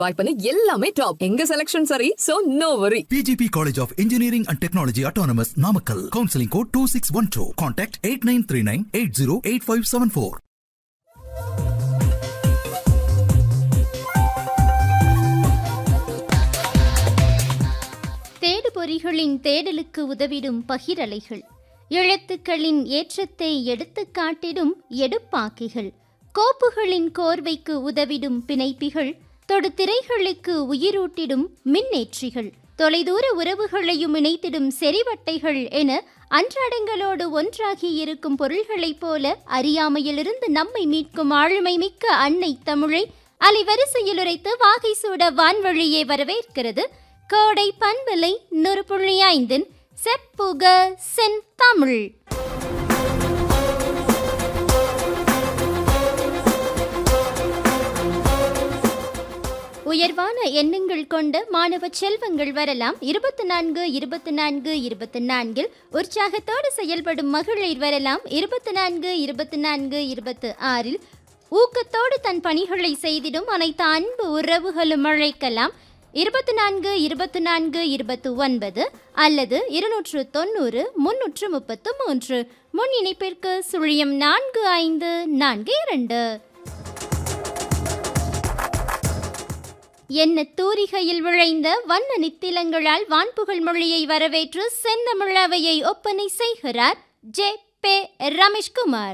வாய்ப்புன்னு எல்லாமே டாப் எங்க செலக்ஷன் சரி so no worry PGP College of Engineering and Technology Autonomous Namakkal. Counseling code 2612. Contact 8939 808574. தேடுபொறிகளின் தேடலுக்கு உதவிடும் பகிரலைகள் எழுத்துக்களின் ஏற்றத்தை எடுத்துக் காட்டிடும் எடுப்பாக்கிகள் கோப்புகளின் கோர்வைக்கு உதவிடும் பிணைப்பிகள் தொடுதிரைகளுக்கு உயிரூட்டிடும் மின்னேற்றிகள் தொலைதூர உறவுகளையும் இணைத்திடும் செறிவட்டைகள் என அன்றாடங்களோடு ஒன்றாகி இருக்கும் பொருள்களைப் போல அறியாமையிலிருந்து நம்மை மீட்கும் ஆளுமை மிக்க அன்னை தமிழை அலைவரிசையில் உரைத்து வாகை சூட வான்வழியே வரவேற்கிறது கோடை பண்பலை நூறு புள்ளி ஐந்தின் செப்புக சென் தமிழ் உயர்வான எண்ணங்கள் கொண்ட மாணவ செல்வங்கள் வரலாம் இருபத்தி நான்கு இருபத்தி நான்கு இருபத்தி நான்கில் உற்சாகத்தோடு செயல்படும் மகளிர் வரலாம் இருபத்தி நான்கு இருபத்தி நான்கு இருபத்தி ஆறில் ஊக்கத்தோடு தன் பணிகளை செய்திடும் அனைத்து அன்பு உறவுகளும் அழைக்கலாம் இருபத்தி நான்கு இருபத்தி நான்கு இருபத்தி ஒன்பது அல்லது இருநூற்று தொண்ணூறு முன்னூற்று முப்பத்து மூன்று முன் இணைப்பிற்கு சுழியம் நான்கு ஐந்து நான்கு இரண்டு என்ன தூரிகையில் விளைந்த வண்ண நித்திலங்களால் வான்புகழ் மொழியை வரவேற்று செந்தமிழவையை ஒப்பனை செய்கிறார் ஜே பே ரமேஷ்குமார்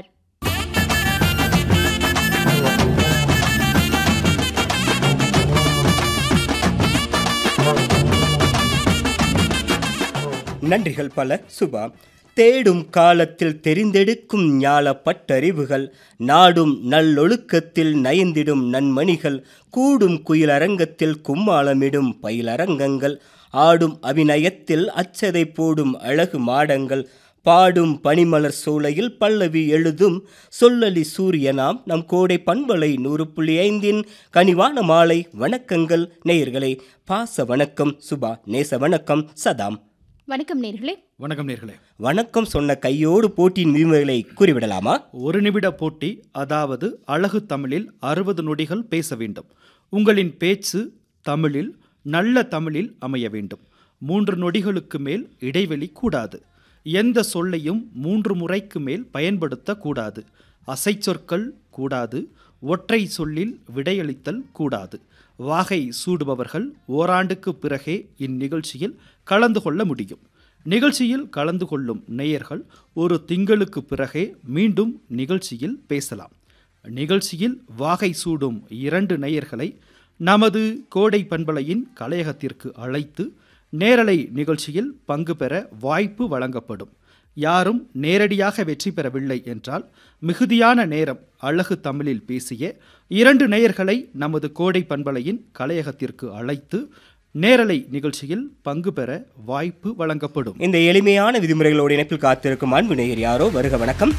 நன்றிகள் பல சுபா தேடும் காலத்தில் தெரிந்தெடுக்கும் ஞால பட்டறிவுகள் நாடும் நல்லொழுக்கத்தில் நயந்திடும் நன்மணிகள் கூடும் குயிலரங்கத்தில் கும்மாளமிடும் பயிலரங்கங்கள் ஆடும் அபிநயத்தில் அச்சதை போடும் அழகு மாடங்கள் பாடும் பனிமலர் சோலையில் பல்லவி எழுதும் சொல்லலி சூரியனாம் நம் கோடை பண்பலை நூறு புள்ளி ஐந்தின் கனிவான மாலை வணக்கங்கள் நேயர்களே பாச வணக்கம் சுபா நேச வணக்கம் சதாம் வணக்கம் நேர்களே வணக்கம் நேர்களே வணக்கம் சொன்ன கையோடு போட்டியின் விதிமுறைகளை கூறிவிடலாமா ஒரு நிமிட போட்டி அதாவது அழகு தமிழில் அறுபது நொடிகள் பேச வேண்டும் உங்களின் பேச்சு தமிழில் நல்ல தமிழில் அமைய வேண்டும் மூன்று நொடிகளுக்கு மேல் இடைவெளி கூடாது எந்த சொல்லையும் மூன்று முறைக்கு மேல் பயன்படுத்தக்கூடாது அசைச்சொற்கள் கூடாது ஒற்றை சொல்லில் விடையளித்தல் கூடாது வாகை சூடுபவர்கள் ஓராண்டுக்கு பிறகே இந்நிகழ்ச்சியில் கலந்து கொள்ள முடியும் நிகழ்ச்சியில் கலந்து கொள்ளும் நேயர்கள் ஒரு திங்களுக்கு பிறகே மீண்டும் நிகழ்ச்சியில் பேசலாம் நிகழ்ச்சியில் வாகை சூடும் இரண்டு நேயர்களை நமது கோடை பண்பலையின் கலையகத்திற்கு அழைத்து நேரலை நிகழ்ச்சியில் பங்கு பெற வாய்ப்பு வழங்கப்படும் யாரும் நேரடியாக வெற்றி பெறவில்லை என்றால் மிகுதியான நேரம் அழகு தமிழில் பேசிய இரண்டு நேயர்களை நமது கோடை பண்பலையின் கலையகத்திற்கு அழைத்து நேரலை நிகழ்ச்சியில் பங்கு பெற வாய்ப்பு வழங்கப்படும் இந்த எளிமையான விதிமுறைகளோடு இணைப்பில் காத்திருக்கும் அன்பு நேயர் யாரோ வருக வணக்கம்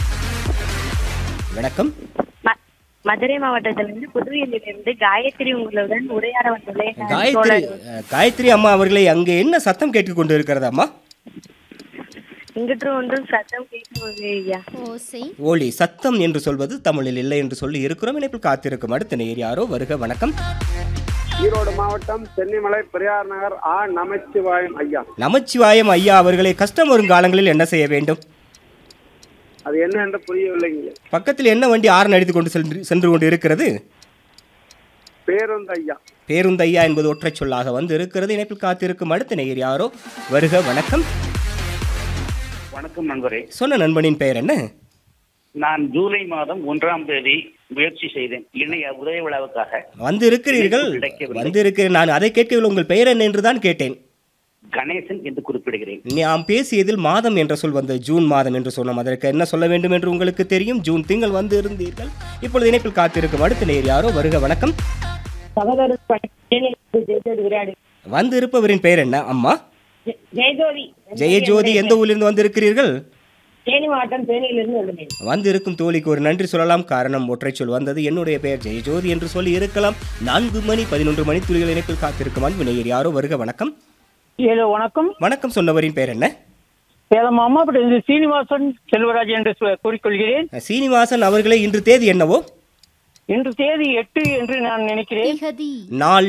வணக்கம் ம- மதுரை மாவட்டத்திலிருந்து புதுவையிலிருந்து காயத்ரி உங்களுடன் உரையாட வந்துள்ளேன் நான் காயத்ரி தோழர். அஹ், காயத்ரி அம்மா அவர்களை அங்கே என்ன சத்தம் கேட்டுக் கொண்டு இருக்கிறது அம்மா இங்கிட்டு ஒன்றும் சத்தம் கேட்கவில்லை ஐயா ஓசை ஒளி சத்தம் என்று சொல்வது தமிழில் இல்லை என்று சொல்லி இருக்கிறோம் இணைப்பில் காத்திருக்கும் அடுத்த நேயர் யாரோ வருக வணக்கம் ஈரோடு மாவட்டம் சென்னிமலை பெரியார் நகர் ஆ நமச்சிவாயம் ஐயா நமச்சிவாயம் ஐயா அவர்களை கஷ்டம் வரும் காலங்களில் என்ன செய்ய வேண்டும் அது என்ன என்று புரியவில்லைங்க பக்கத்தில் என்ன வண்டி ஆரன் அடித்துக் கொண்டு சென்று சென்று கொண்டு இருக்கிறது பேருந்து ஐயா பேருந்து ஐயா என்பது ஒற்றைச் சொல்லாக வந்து இருக்கிறது இணைப்பில் காத்திருக்கும் அடுத்த நேயர் யாரோ வருக வணக்கம் வணக்கம் நண்பரே சொன்ன நண்பனின் பெயர் என்ன நான் ஜூலை மாதம் ஒன்றாம் தேதி முயற்சி செய்தேன் இணைய உதய விழாவுக்காக வந்து இருக்கிறீர்கள் கிடைக்கவில்லை. வந்து இருக்கிறேன் நான் அதை கேட்கவில்லை உங்கள் பெயர் என்ன என்று தான் கேட்டேன் கணேசன் என்று குறிப்பிடுகிறேன் நாம் பேசியதில் மாதம் என்ற சொல் வந்தது ஜூன் மாதம் என்று சொன்னோம் அதற்கு என்ன சொல்ல வேண்டும் என்று உங்களுக்கு தெரியும் ஜூன் திங்கள் வந்து இருந்தீர்கள் இப்பொழுது இணைப்பில் காத்திருக்கும் அடுத்த நேர் யாரோ வருக வணக்கம் வந்து இருப்பவரின் பெயர் என்ன அம்மா ஜெயஜோதி ஜெயஜோதி எந்த ஊரிலிருந்து வந்திருக்கிறீர்கள் தேனி மாவட்டம் தேனியிலிருந்து வந்துள்ளேன் வந்து இருக்கும் தோழிக்கு ஒரு நன்றி சொல்லலாம் காரணம் ஒற்றை சொல் வந்தது என்னுடைய பெயர் ஜெயஜோதி என்று சொல்லி இருக்கலாம் நான்கு மணி பதினொன்று மணி துளிகள் இணைப்பில் காத்திருக்கும் அன்பு நேயர் யாரோ வருக வணக்கம் ஹலோ வணக்கம் வணக்கம் சொன்னவரின் பெயர் என்ன சேலம் அம்மாப்பட்ட சீனிவாசன் செல்வராஜ் என்று சொ- கூறிக்கொள்கிறேன் சீனிவாசன் அவர்களே இன்று தேதி என்னவோ இன்று தேதி எட்டு என்று நான் நினைக்கிறேன் திகதி நாள்